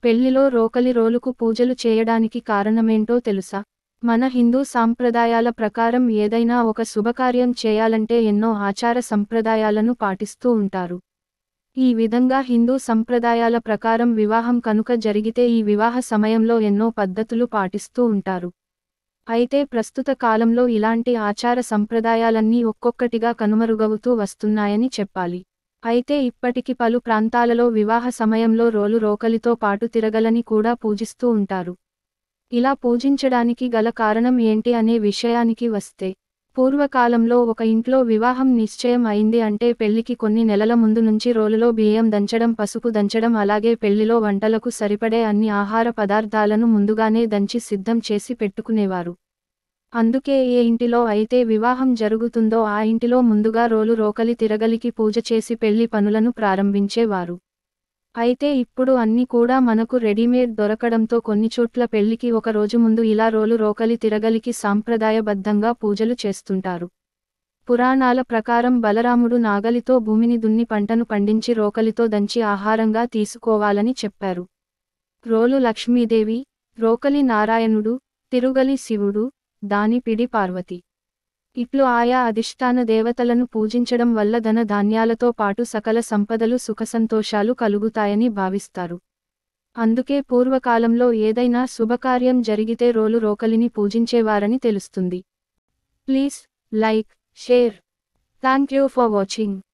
పెళ్లిలో రోకలి రోలుకు పూజలు చేయడానికి కారణమేంటో తెలుసా మన హిందూ సాంప్రదాయాల ప్రకారం ఏదైనా ఒక శుభకార్యం చేయాలంటే ఎన్నో ఆచార సంప్రదాయాలను పాటిస్తూ ఉంటారు ఈ విధంగా హిందూ సంప్రదాయాల ప్రకారం వివాహం కనుక జరిగితే ఈ వివాహ సమయంలో ఎన్నో పద్ధతులు పాటిస్తూ ఉంటారు అయితే ప్రస్తుత కాలంలో ఇలాంటి ఆచార సంప్రదాయాలన్నీ ఒక్కొక్కటిగా కనుమరుగవుతూ వస్తున్నాయని చెప్పాలి అయితే ఇప్పటికి పలు ప్రాంతాలలో వివాహ సమయంలో రోలు రోకలితో పాటు తిరగలని కూడా పూజిస్తూ ఉంటారు ఇలా పూజించడానికి గల కారణం ఏంటి అనే విషయానికి వస్తే పూర్వకాలంలో ఒక ఇంట్లో వివాహం నిశ్చయం అయింది అంటే పెళ్లికి కొన్ని నెలల ముందు నుంచి రోలులో బియ్యం దంచడం పసుపు దంచడం అలాగే పెళ్లిలో వంటలకు సరిపడే అన్ని ఆహార పదార్థాలను ముందుగానే దంచి సిద్ధం చేసి పెట్టుకునేవారు అందుకే ఏ ఇంటిలో అయితే వివాహం జరుగుతుందో ఆ ఇంటిలో ముందుగా రోలు రోకలి తిరగలికి పూజ చేసి పెళ్లి పనులను ప్రారంభించేవారు అయితే ఇప్పుడు అన్ని కూడా మనకు రెడీమేడ్ దొరకడంతో కొన్ని చోట్ల పెళ్లికి ఒక రోజు ముందు ఇలా రోలు రోకలి తిరగలికి సాంప్రదాయబద్ధంగా పూజలు చేస్తుంటారు పురాణాల ప్రకారం బలరాముడు నాగలితో భూమిని దున్ని పంటను పండించి రోకలితో దంచి ఆహారంగా తీసుకోవాలని చెప్పారు రోలు లక్ష్మీదేవి రోకలి నారాయణుడు తిరుగలి శివుడు దాని పిడి పార్వతి ఇట్లు ఆయా అధిష్టాన దేవతలను పూజించడం వల్ల ధన ధాన్యాలతో పాటు సకల సంపదలు సుఖసంతోషాలు కలుగుతాయని భావిస్తారు అందుకే పూర్వకాలంలో ఏదైనా శుభకార్యం జరిగితే రోలు రోకలిని పూజించేవారని తెలుస్తుంది please like share thank you for watching